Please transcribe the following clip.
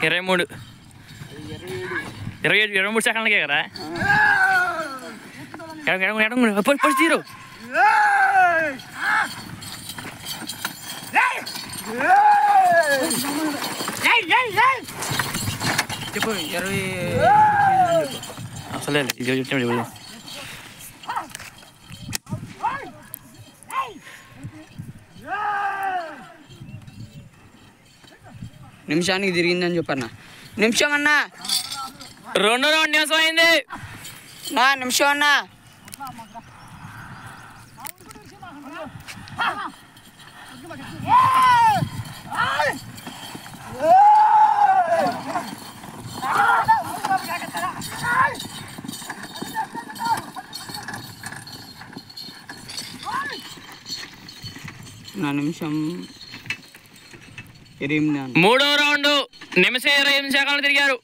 ఇరవై మూడు ఇరవై ఏడు ఇరవై మూడు సెకండ్లకే కదా ఎడమ ఎడమ ఎడమ పొడి పొడి తీరు చెప్పు ఇరవై అసలే ఇది చెప్పిన చెప్పు నిమిషానికి తిరిగిందని చెప్పన్నా నిమిషం అన్నా రెండు రెండు నిమిషం అయింది నా నిమిషం అన్నా నా నిమిషం ఇరవై ఎనిమిది అన్న. మూడో రౌండ్ నిమిషం ఇరవై ఎనిమిది సెకండ్లు తిరిగారు